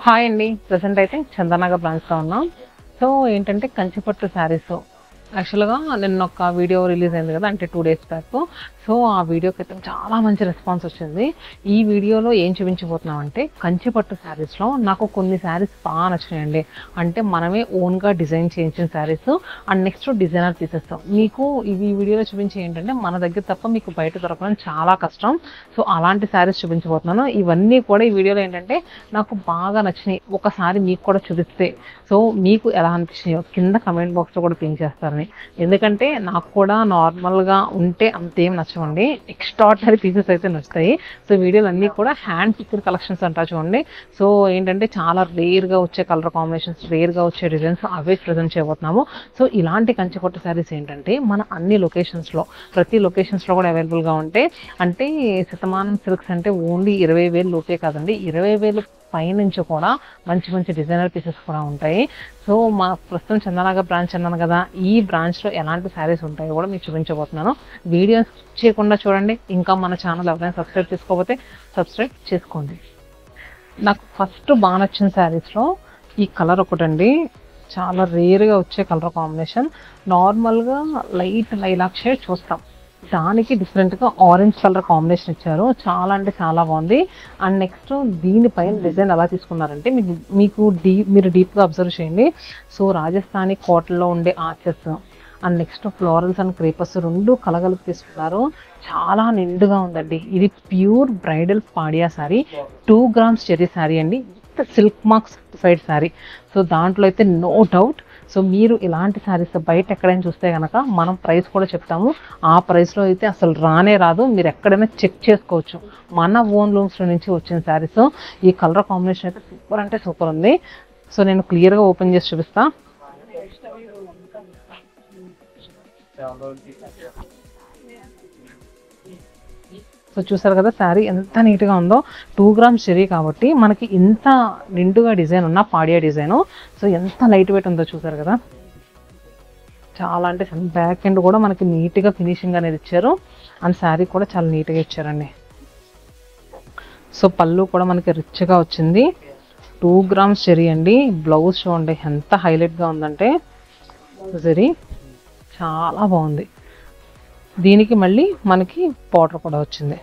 hi అండి present అయితే చందనగర్ బ్రాంచ్లో ఉన్నాం సో ఏంటంటే కంచిపట్టు శారీస్ యాక్చువల్గా నిన్న ఒక వీడియో రిలీజ్ అయింది కదా అంటే టూ డేస్ బ్యాక్ సో ఆ వీడియోకి అయితే చాలా మంచి రెస్పాన్స్ వచ్చింది ఈ వీడియోలో ఏం చూపించబోతున్నాం అంటే కంచిపట్టు శారీస్లో నాకు కొన్ని శారీస్ బాగా నచ్చినాయండి అంటే మనమే ఓన్గా డిజైన్ చేయించిన saris and next designer pieces మీకు ఇవి ఈ వీడియోలో చూపించి ఏంటంటే మన దగ్గర తప్ప మీకు బయట దొరకడం చాలా కష్టం సో అలాంటి శారీస్ చూపించబోతున్నాను ఇవన్నీ కూడా ఈ వీడియోలో ఏంటంటే నాకు బాగా నచ్చినాయి ఒకసారి మీకు కూడా చూపిస్తే సో మీకు ఎలా అనిపించినాయో కింద కమెంట్ బాక్స్లో కూడా పింక్ చేస్తారని ఎందుకంటే నాకు కూడా నార్మల్గా ఉంటే అంతేం నచ్చవండి ఎక్స్ట్రాడినరీ పీసెస్ అయితే నచ్చుతాయి సో వీడియోలు అన్నీ కూడా హ్యాండ్ పిక్డ్ కలెక్షన్స్ అంటారు చూడండి సో ఏంటంటే చాలా రేర్గా వచ్చే కలర్ కాంబినేషన్స్ రేర్గా వచ్చే డిజైన్స్ అవే ప్రజెంట్ చేయబోతున్నాము సో ఇలాంటి కంచి కొట్ట శారీస్ ఏంటంటే మన అన్ని లొకేషన్స్లో ప్రతి లొకేషన్స్లో కూడా అవైలబుల్గా ఉంటాయి అంటే శతమానం సిల్క్స్ అంటే ఓన్లీ ఇరవై వేలు లోపే కాదండి ఇరవై వేలు పైనుంచి కూడా మంచి మంచి డిజైనర్ పీసెస్ కూడా ఉంటాయి సో మా ప్రస్తుతం చందనగర్ బ్రాంచ్ అన్నాను కదా ఈ బ్రాంచ్లో ఎలాంటి శారీస్ ఉంటాయో కూడా మీకు చూపించబోతున్నాను వీడియో చేయకుండా చూడండి ఇంకా మన ఛానల్ ఎవరైనా సబ్స్క్రైబ్ చేసుకోకపోతే సబ్స్క్రైబ్ చేసుకోండి నాకు ఫస్ట్ బాగా నచ్చిన శారీస్లో ఈ కలర్ ఒకటండి చాలా రేర్గా వచ్చే కలర్ కాంబినేషన్ నార్మల్గా లైట్ లైలాక్ షేడ్ చూస్తాం దానికి డిఫరెంట్గా ఆరెంజ్ కలర్ కాంబినేషన్ ఇచ్చారు చాలా అంటే చాలా బాగుంది అండ్ నెక్స్ట్ దీనిపైన డిజైన్ ఎలా తీసుకున్నారంటే మీకు మీకు డీ మీరు డీప్గా అబ్జర్వ్ చేయండి సో రాజస్థానీ కోటలో ఉండే arches and next florals and creepers రెండు కలగలిపి తీసుకున్నారు చాలా నిండుగా ఉందండి ఇది ప్యూర్ బ్రైడల్ పాడియా శారీ టూ గ్రామ్స్ చెరీ శారీ అండి silk mark certified sari so దాంట్లో అయితే నో డౌట్ సో మీరు ఇలాంటి శారీస్ బయట ఎక్కడైనా చూస్తే కనుక మనం ప్రైస్ కూడా చెప్తాము ఆ ప్రైస్లో అయితే అసలు రానే రాదు మీరు ఎక్కడైనా చెక్ చేసుకోవచ్చు మన ఓన్ లూమ్స్లో నుంచి వచ్చిన శారీస్ ఈ కలర్ కాంబినేషన్ అయితే సూపర్ అంటే సూపర్ ఉంది సో నేను క్లియర్గా ఓపెన్ చేసి చూపిస్తా సో చూసారు కదా శారీ ఎంత నీట్గా ఉందో టూ గ్రామ్స్ చెరీ కాబట్టి మనకి ఇంత నిండుగా డిజైన్ ఉన్న పాడియా డిజైన్ సో ఎంత లైట్ వెయిట్ ఉందో చూసారు కదా చాలా అంటే బ్యాక్ ఎండ్ కూడా మనకి నీట్గా ఫినిషింగ్ అనేది ఇచ్చారు అండ్ శారీ కూడా చాలా నీట్గా ఇచ్చారండి సో పళ్ళు కూడా మనకి రిచ్గా వచ్చింది టూ గ్రామ్స్ చెరీ అండి బ్లౌజ్ చూడండి ఎంత హైలైట్గా ఉందంటే జరీ చాలా బాగుంది దీనికి మళ్ళీ మనకి పౌడర్ కూడా వచ్చింది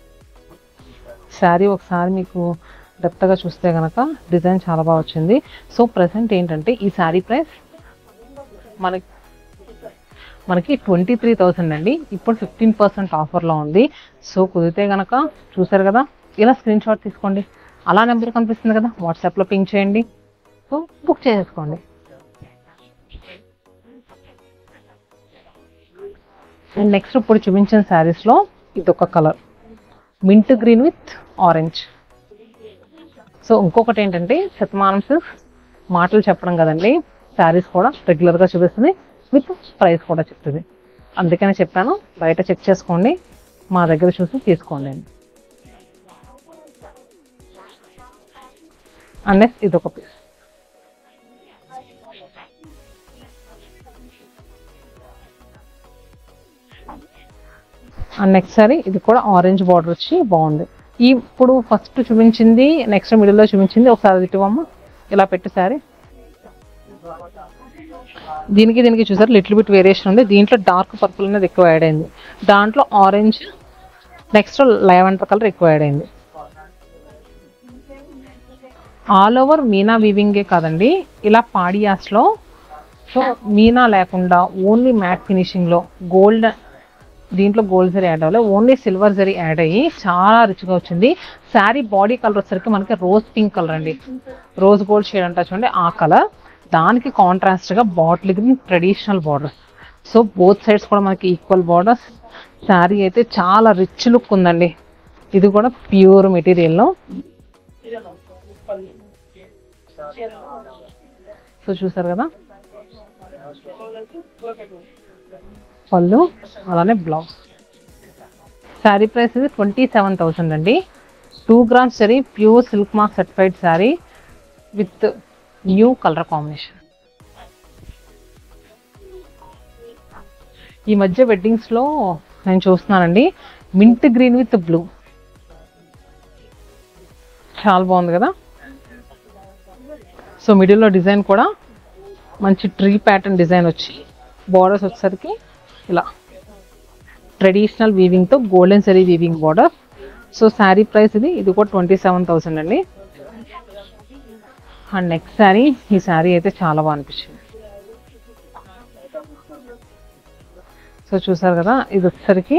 శారీ ఒకసారి మీకు డెప్త్గా చూస్తే కనుక డిజైన్ చాలా బాగా వచ్చింది సో ప్రజెంట్ ఏంటంటే ఈ శారీ ప్రైస్ మనకి మనకి ట్వంటీ త్రీ థౌసండ్ అండి ఇప్పుడు ఫిఫ్టీన్ పర్సెంట్ ఆఫర్లో ఉంది సో కుదిరితే కనుక చూసారు కదా ఇలా స్క్రీన్ షాట్ తీసుకోండి అలా నెంబర్ కనిపిస్తుంది కదా వాట్సాప్లో పింక్ చేయండి సో బుక్ చేసేసుకోండి అండ్ నెక్స్ట్ ఇప్పుడు చూపించిన శారీస్లో ఇదొక colour mint green with orange so ఇంకొకటి ఏంటంటే శతమానం సిల్క్స్ మాటలు చెప్పడం కదండి శారీస్ కూడా రెగ్యులర్గా చూపిస్తుంది విత్ ప్రైస్ కూడా చెప్తుంది అందుకనే చెప్పాను బయట చెక్ చేసుకోండి మా దగ్గర చూసి తీసుకోండి అండ్ నెక్స్ట్ ఇదొక పీస్ అండ్ నెక్స్ట్ సారీ ఇది కూడా ఆరెంజ్ బార్డర్ వచ్చి బాగుంది ఈ ఇప్పుడు ఫస్ట్ చూపించింది నెక్స్ట్ మిడిల్లో చూపించింది ఒకసారి ఇటువమ్మ ఇలా పెట్టు సారీ దీనికి దీనికి చూసారు లిటిల్ బిట్ వేరియేషన్ ఉంది దీంట్లో డార్క్ పర్పుల్ అనేది ఎక్కువ యాడ్ అయింది దాంట్లో ఆరెంజ్ నెక్స్ట్ లెవెంటర్ కలర్ ఎక్కువ యాడ్ అయింది ఆల్ ఓవర్ మీనా వీవింగే కాదండి ఇలా పాడియాస్లో సో మీనా లేకుండా ఓన్లీ మ్యాట్ ఫినిషింగ్లో గోల్డ్ దీంట్లో గోల్డ్ జరీ యాడ్ అవ్వాలి ఓన్లీ సిల్వర్ జరీ యాడ్ అయ్యి చాలా రిచ్గా వచ్చింది శారీ బాడీ కలర్ వచ్చేసరికి మనకి రోజ్ పింక్ కలర్ అండి రోజ్ గోల్డ్ షేడ్ అంటా చూడండి ఆ కలర్ దానికి కాంట్రాస్ట్గా bottle green traditional borders so both sides కూడా మనకి ఈక్వల్ బార్డర్స్ శారీ అయితే చాలా రిచ్ లుక్ ఉందండి ఇది కూడా ప్యూర్ మెటీరియల్లో సో చూసారు కదా పళ్ళు అలానే బ్లౌజ్ శారీ ప్రైస్ ఇది ట్వంటీ సెవెన్ థౌసండ్ అండి two grams zari pure silk mark certified sari with new colour combination ఈ మధ్య వెడ్డింగ్స్లో నేను చూస్తున్నానండి మింట్ గ్రీన్ విత్ బ్లూ చాలా బాగుంది కదా సో మిడిల్లో డిజైన్ కూడా మంచి ట్రీ ప్యాటర్న్ డిజైన్ వచ్చి బార్డర్స్ వచ్చేసరికి ఇలా ట్రెడిషనల్ వీవింగ్తో golden zari weaving border so sari price ఇది ఇది కూడా ట్వంటీ సెవెన్ థౌసండ్ అండి అండ్ నెక్స్ట్ శారీ ఈ శారీ అయితే చాలా బాగా అనిపించింది సో చూసారు కదా ఇది వచ్చేసరికి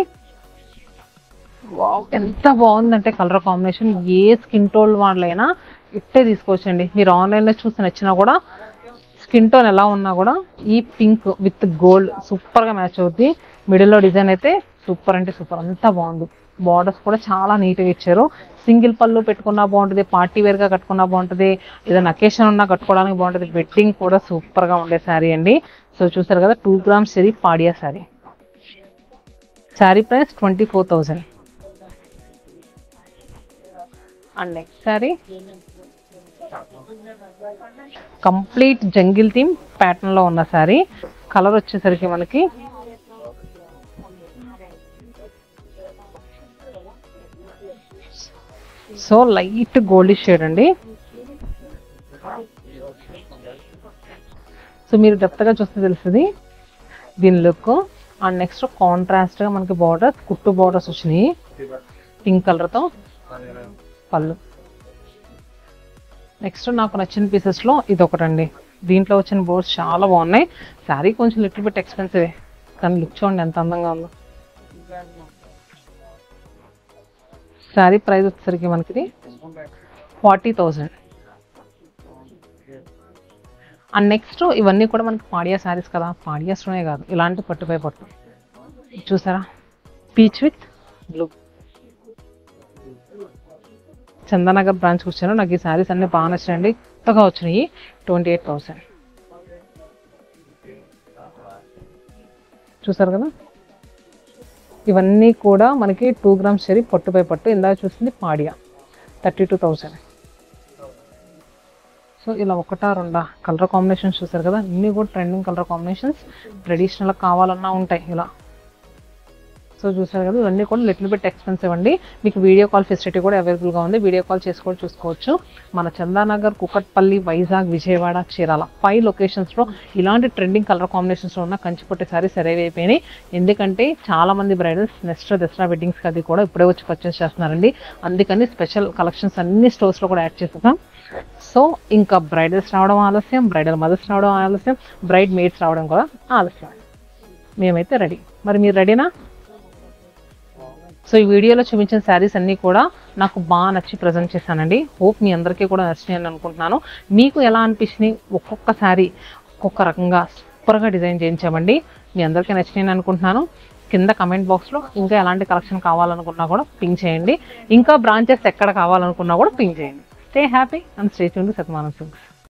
వావ్ ఎంత బాగుందంటే కలర్ కాంబినేషన్ ఏ స్కిన్ టోన్ వాళ్ళైనా ఇట్టే తీసుకోవచ్చండి మీరు ఆన్లైన్లో చూసి నచ్చినా కూడా స్కిన్ టోన్ ఎలా ఉన్నా కూడా ఈ పింక్ విత్ గోల్డ్ సూపర్గా మ్యాచ్ అవుద్ది మిడిల్లో డిజైన్ అయితే సూపర్ అంటే సూపర్ అంతా బాగుంది బార్డర్స్ కూడా చాలా నీట్గా ఇచ్చారు సింగిల్ పళ్ళు పెట్టుకున్నా బాగుంటుంది పార్టీ వేర్గా కట్టుకున్నా బాగుంటుంది ఏదైనా అకేషన్ ఉన్నా కట్టుకోవడానికి బాగుంటుంది వెడ్డింగ్ కూడా సూపర్గా ఉండే శారీ అండి సో చూసారు కదా టూ గ్రామ్స్ ఇది పాడియా sari sari price twenty four thousand and next sari complete jungle theme pattern లో ఉన్న శారీ కలర్ వచ్చేసరికి మనకి సో లైట్ గోల్డ్ షేడ్ అండి సో మీరు డెప్త్గా చూస్తే తెలుస్తుంది దీని లుక్ అండ్ నెక్స్ట్ కాంట్రాస్ట్గా మనకి బార్డర్స్ కుట్టు బార్డర్స్ వచ్చినాయి పింక్ కలర్తో పళ్ళు నెక్స్ట్ నాకు నచ్చిన పీసెస్లో ఇది ఒకటండి దీంట్లో వచ్చిన బోర్డ్స్ చాలా బాగున్నాయి శారీ కొంచెం లిటిల్ బిట్ ఎక్స్పెన్సివ్ కానీ లుక్ చూడండి ఎంత అందంగా ఉందో శారీ ప్రైస్ వచ్చేసరికి మనకి ఫార్టీ థౌజండ్ అండ్ నెక్స్ట్ ఇవన్నీ కూడా మనకి పాడియా శారీస్ కదా పాడియాస్లోనే కాదు ఇలాంటి పట్టుపై పట్టు చూసారా పీచ్ విత్ బ్లూ చందనగర్ బ్రాంచ్కి వచ్చాను నాకు ఈ శారీస్ అన్ని బాగా నచ్చాయండి కొత్తగా వచ్చినాయి ట్వంటీ ఎయిట్ థౌసండ్ చూసారు కదా ఇవన్నీ కూడా మనకి టూ గ్రామ్స్ చెరీ పట్టుపై పట్టు ఇందాక చూసింది పాడియా థర్టీ టూ థౌసండ్ సో ఇలా ఒకటా రెండా కలర్ కాంబినేషన్స్ చూసారు కదా అన్నీ కూడా ట్రెండింగ్ కలర్ కాంబినేషన్స్ ట్రెడిషనల్ కావాలన్నా ఉంటాయి ఇలా సో చూసారు కదా ఇవన్నీ కూడా లిటిల్ బిట్ ఎక్స్పెన్సివ్ అండి మీకు వీడియో కాల్ ఫెసిలిటీ కూడా అవైలబుల్గా ఉంది వీడియో కాల్ చేసుకొని చూసుకోవచ్చు మన చందానగర్ కుకట్పల్లి వైజాగ్ విజయవాడ చీరాల ఫైవ్ లొకేషన్స్లో ఇలాంటి ట్రెండింగ్ కలర్ కాంబినేషన్స్లో ఉన్న కంచిపొట్టి సారీస్ అరైవ్ అయిపోయినాయి ఎందుకంటే చాలా మంది బ్రైడల్స్ నెక్స్ట్ దసరా వెడ్డింగ్స్కి అది కూడా ఇప్పుడే వచ్చి పర్చేస్ చేస్తున్నారండి అందుకని స్పెషల్ కలెక్షన్స్ అన్ని స్టోర్స్లో కూడా యాడ్ చేసేసాం సో ఇంకా బ్రైడల్స్ రావడం ఆలస్యం బ్రైడల్ మదర్స్ రావడం ఆలస్యం బ్రైడ్ మేడ్స్ రావడం కూడా ఆలస్యం మేమైతే రెడీ మరి మీరు రెడీనా సో ఈ వీడియోలో చూపించిన శారీస్ అన్నీ కూడా నాకు బాగా నచ్చి ప్రజెంట్ చేశానండి హోప్ మీ అందరికీ కూడా నచ్చినాయని అనుకుంటున్నాను మీకు ఎలా అనిపించినాయి ఒక్కొక్క శారీ ఒక్కొక్క రకంగా సూపర్గా డిజైన్ చేయించామండి మీ అందరికీ నచ్చినాయని అనుకుంటున్నాను కింద కమెంట్ బాక్స్లో ఇంకా ఎలాంటి కలెక్షన్ కావాలనుకున్నా కూడా పింక్ చేయండి ఇంకా బ్రాంచెస్ ఎక్కడ కావాలనుకున్నా కూడా పింక్ చేయండి stay happy and stay tune Shathamanam sings